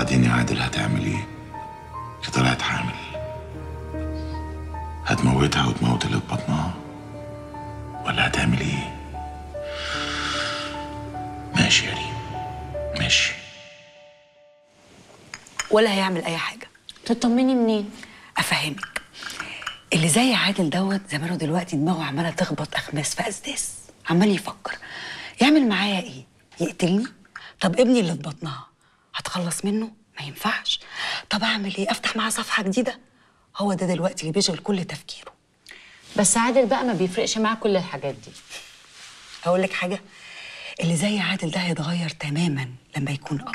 وبعدين يا عادل هتعمل ايه دي طلعت حامل هتموتها وتموت اللي في بطنها ولا هتعمل ايه ماشي يا ريم ماشي ولا هيعمل اي حاجه تطمني منين افهمك اللي زي عادل دوت زمانه دلوقتي دماغه عماله تخبط اخماس في اسداس عمال يفكر يعمل معايا ايه يقتلني طب ابني اللي في بطنها هتخلص منه ما ينفعش طب اعمل ايه افتح معاه صفحه جديده هو ده دلوقتي اللي بيشغل كل تفكيره بس عادل بقى ما بيفرقش معاه كل الحاجات دي اقول لك حاجه اللي زي عادل ده هيتغير تماما لما يكون اب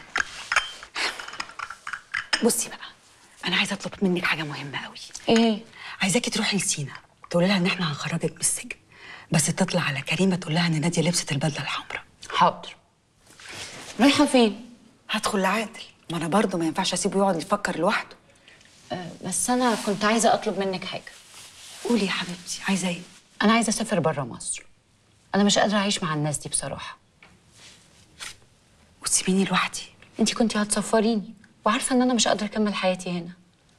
بصي بقى انا عايزه اطلب منك حاجه مهمه قوي ايه عايزاكي تروحي لسينا تقولي لها ان احنا هنخرجك من السجن بس تطلع على كريمه تقول لها ان ناديه لبست البدله الحمراء حاضر رايحه فين هدخل لعادل ما انا برضه ما ينفعش اسيبه يقعد يفكر لوحده آه بس انا كنت عايزه اطلب منك حاجه قولي يا حبيبتي عايزه ايه انا عايزه اسافر بره مصر انا مش قادره اعيش مع الناس دي بصراحه وتسيبيني لوحدي انت كنتي هتسفريني وعارفه ان انا مش قادره اكمل حياتي هنا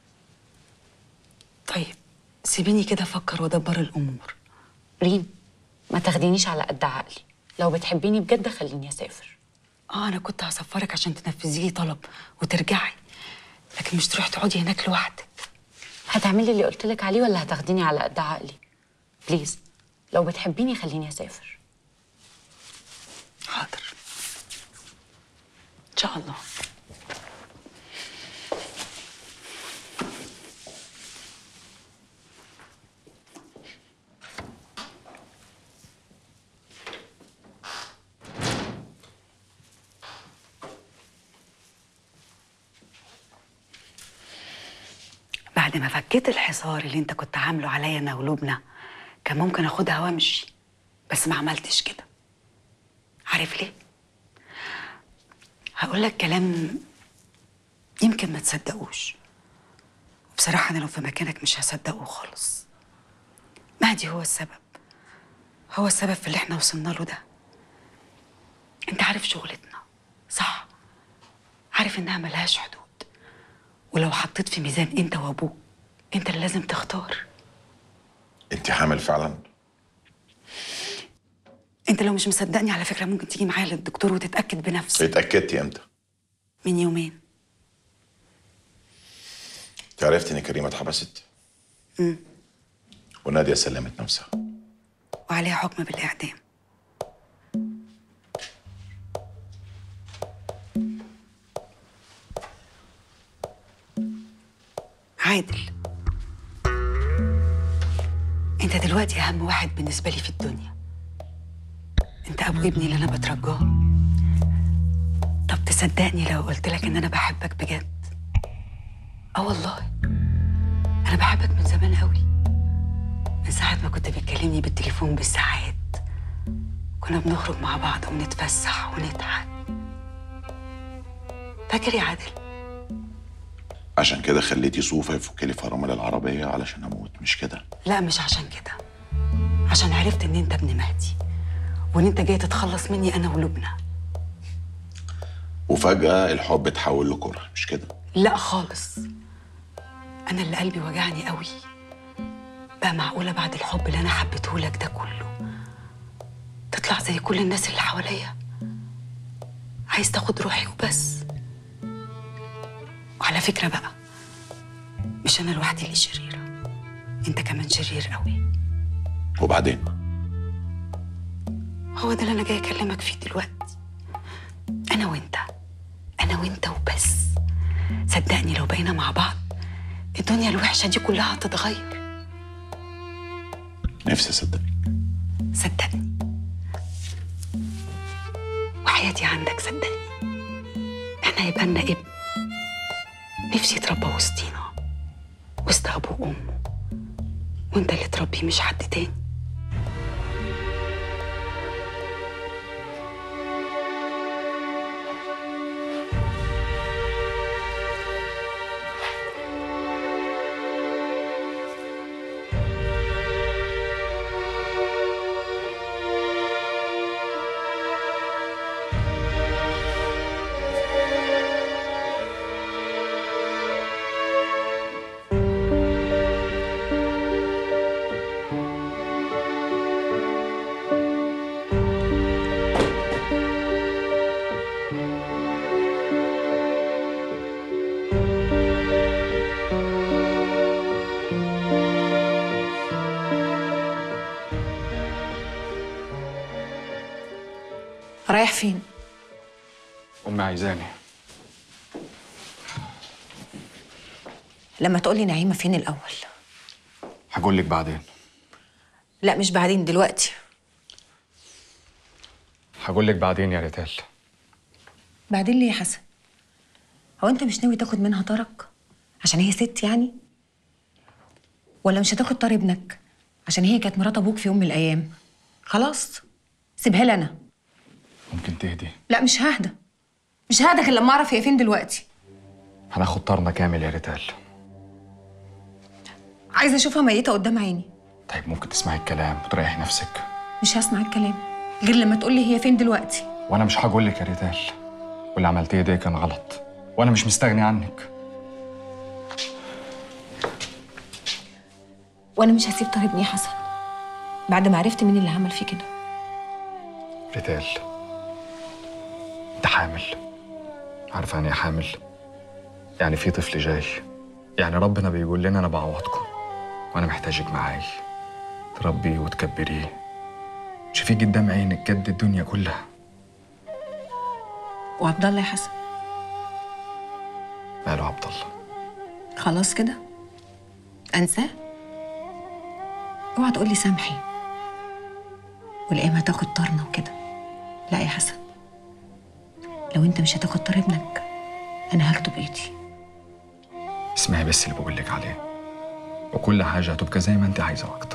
طيب سيبيني كده افكر وادبر الامور ريم ما تاخدينيش على قد عقلي لو بتحبيني بجد خليني اسافر اه انا كنت هسفرك عشان تنفذي لي طلب وترجعي لكن مش تروحي تقعدي هناك لوحدك هتعملي اللي قلت لك عليه ولا هتاخديني على قد عقلي بليز لو بتحبيني خليني اسافر حاضر ان شاء الله بعد ما فكيت الحصار اللي انت كنت عامله عليا انا ولبنى كان ممكن اخدها وامشي بس ما عملتش كده عارف ليه هقول لك كلام يمكن ما تصدقوش بصراحة أنا لو في مكانك مش هصدقه خالص مهدي هو السبب هو السبب في اللي احنا وصلنا له ده انت عارف شغلتنا صح عارف انها ملهاش حدود ولو حطيت في ميزان انت وابوك انت اللي لازم تختار انت حامل فعلا انت لو مش مصدقني على فكرة ممكن تيجي معايا للدكتور وتتأكد بنفسك اتاكدتي امتى من يومين انت عرفتي ان كريمه اتحبست وناديه سلمت نفسها وعليها حكم بالإعدام عادل انت دلوقتي اهم واحد بالنسبة لي في الدنيا انت ابو ابني اللي انا بترجاه طب تصدقني لو قلت لك ان انا بحبك بجد اه والله انا بحبك من زمان قوي من ساعة ما كنت بتكلمني بالتليفون بالساعات كنا بنخرج مع بعض ونتفسح ونضحك فاكر يا عادل عشان كده خليتي صوفة يفك لي فرامل العربية علشان اموت مش كده لا مش عشان كده عشان عرفت ان انت ابن مهدي وان انت جاي تتخلص مني انا ولبنى وفجأة الحب اتحول لكره مش كده لا خالص انا اللي قلبي وجعني قوي بقى معقوله بعد الحب اللي انا حبيته لك ده كله تطلع زي كل الناس اللي حواليا عايز تاخد روحي وبس وعلى فكره بقى مش انا لوحدي اللي شريره انت كمان شرير قوي وبعدين هو ده اللي انا جاي اكلمك فيه دلوقتي انا وانت انا وانت وبس صدقني لو بقينا مع بعض الدنيا الوحشه دي كلها هتتغير نفسي اصدق صدقني وحياتي عندك صدقني احنا هيبقى لنا ابن نفسي يتربى وسطينا وسط ابوه وامه وانت اللي تربيه مش حد تاني رايح فين امي عايزاني لما تقولي نعيمه فين الاول هقول لك بعدين لا مش بعدين دلوقتي هقول لك بعدين يا ريتال بعدين ليه يا حسن هو انت مش ناوي تاخد منها طارق عشان هي ست يعني ولا مش هتاخد طار ابنك عشان هي كانت مرات ابوك في يوم من الايام خلاص سيبها لي انا ممكن تهدي لا مش ههدى مش ههدى غير لما اعرف هي فين دلوقتي هناخد طارنا كامل يا ريتال عايزه اشوفها ميته قدام عيني طيب ممكن تسمعي الكلام وتريحي نفسك مش هسمع الكلام غير لما تقولي هي فين دلوقتي وانا مش هقول لك يا ريتال واللي عملتيه ده كان غلط وانا مش مستغني عنك وانا مش هسيب طار ابني حسن بعد ما عرفت مين اللي عمل فيه كده ريتال انت حامل عارفه يعني ايه حامل يعني في طفل جاي يعني ربنا بيقول لنا انا بعوضكم وانا محتاجك معاي تربيه وتكبريه شوفيه قدام عينك قد الدنيا كلها وعبد الله يا حسن ماله عبد الله خلاص كده انساه اوعى تقولي سامحي والايام هتاخد طارنا وكده لا يا حسن لو انت مش هتاخد طار ابنك انا هاخده بايدي اسمعي بس اللي بقول لك عليه وكل حاجه هتبقى زي ما انت عايزه واكتر